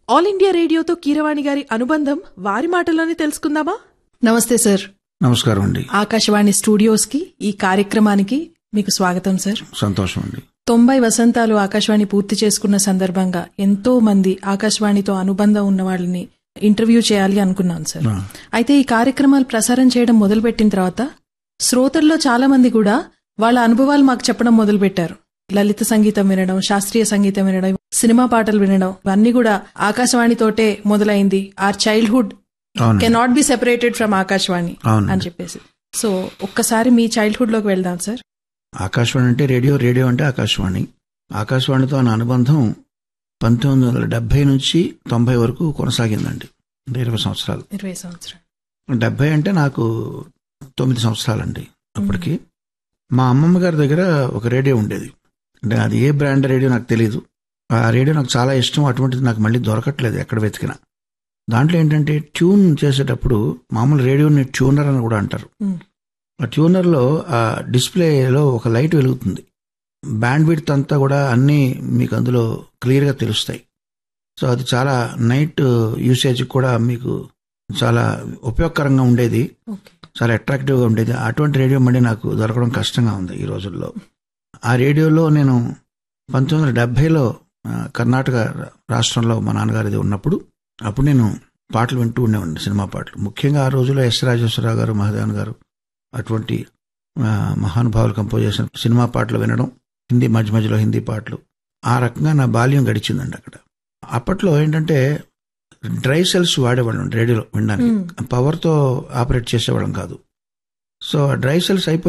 All India రేడియోతో Keeravani గారి అనుబంధం వారి మాటల్లోనే తెలుసుకుందామా నమస్తే సార్ నమస్కారం అండి ఆకాశవాణి స్టూడియోస్ కి ఈ కార్యక్రమానికి మీకు స్వాగతం సార్ సంతోషం అండి తొంభై వసంతాలు ఆకాశవాణి పూర్తి చేసుకున్న సందర్భంగా ఎంతో మంది ఆకాశవాణితో అనుబంధం ఉన్న వాళ్ళని ఇంటర్వ్యూ చేయాలి అనుకున్నాను సార్ ఆ, అయితే ఈ కార్యక్రమాలు ప్రసారం చేయడం మొదలుపెట్టిన తర్వాత శ్రోతల్లో చాలా మంది కూడా వాళ్ళ అనుభవాలు మాకు చెప్పడం మొదలు పెట్టారు లలిత సంగీతం వినడం శాస్త్రీయ సంగీతం వినడం సినిమా పాటలు వినడం ఇవన్నీ కూడా ఆకాశవాణితోటే మొదలైంది ఆర్ చైల్డ్హుడ్ అవునండి cannot be separated from Akashvani అవునండి. అని చెప్పేసి సో ఒక్కసారి మీ చైల్డ్హుడ్ లోకి వెళ్దాం సార్ ఆకాశవాణి అంటే రేడియో రేడియో అంటే ఆకాశవాణి ఆకాశవాణితో నా అనుబంధం పంతొమ్మిది వందల డెబ్బై నుంచి తొంభై వరకు కొనసాగిందండి అంటే ఇరవై సంవత్సరాలు ఇరవై సంవత్సరాలు డెబ్బై అంటే నాకు తొమ్మిది సంవత్సరాలండి అప్పటికి మా అమ్మమ్మ గారి దగ్గర ఒక రేడియో ఉండేది అంటే అది ఏ బ్రాండ్ రేడియో నాకు తెలియదు ఆ రేడియో నాకు చాలా ఇష్టం అటువంటిది నాకు మళ్ళీ దొరకట్లేదు ఎక్కడ వెతికినా దాంట్లో ఏంటంటే ట్యూన్ చేసేటప్పుడు మామూలు రేడియోని ట్యూనర్ అని కూడా అంటారు మ్మ్. ఆ ట్యూనర్లో ఆ డిస్ప్లేలో ఒక లైట్ వెలుగుతుంది బ్యాండ్ విడ్త్ అంతా కూడా అన్నీ మీకు అందులో క్లియర్గా తెలుస్తాయి సో అది చాలా నైట్ యూసేజ్ కూడా మీకు చాలా ఉపయోగకరంగా ఉండేది ఓకే చాలా అట్రాక్టివ్గా ఉండేది అటువంటి రేడియో మళ్ళీ నాకు దొరకడం కష్టంగా ఉంది ఈ రోజుల్లో ఆ రేడియోలో నేను పంతొమ్మిది వందల డెబ్భైలో ఆ, కర్ణాటక రాష్ట్రంలో మా నాన్నగారిది ఉన్నప్పుడు అప్పుడు నేను పాటలు వింటూ ఉండేవాడిని సినిమా పాటలు ముఖ్యంగా ఆ రోజుల్లో ఎస్ రాజేశ్వరరావు గారు మహదేవన్ గారు అటువంటి ఆ, మహానుభావులు కంపోజ్ చేసిన సినిమా పాటలు వినడం హిందీ మధ్య మధ్యలో హిందీ పాటలు ఆ రకంగా నా బాల్యం గడిచిందండి అక్కడ అప్పట్లో ఏంటంటే డ్రై సెల్స్ వాడేవాళ్ళం రేడియోలో వినడానికి మ్మ్. పవర్తో ఆపరేట్ చేసేవాళ్ళం కాదు సో డ్రై సెల్స్ అయిపోయి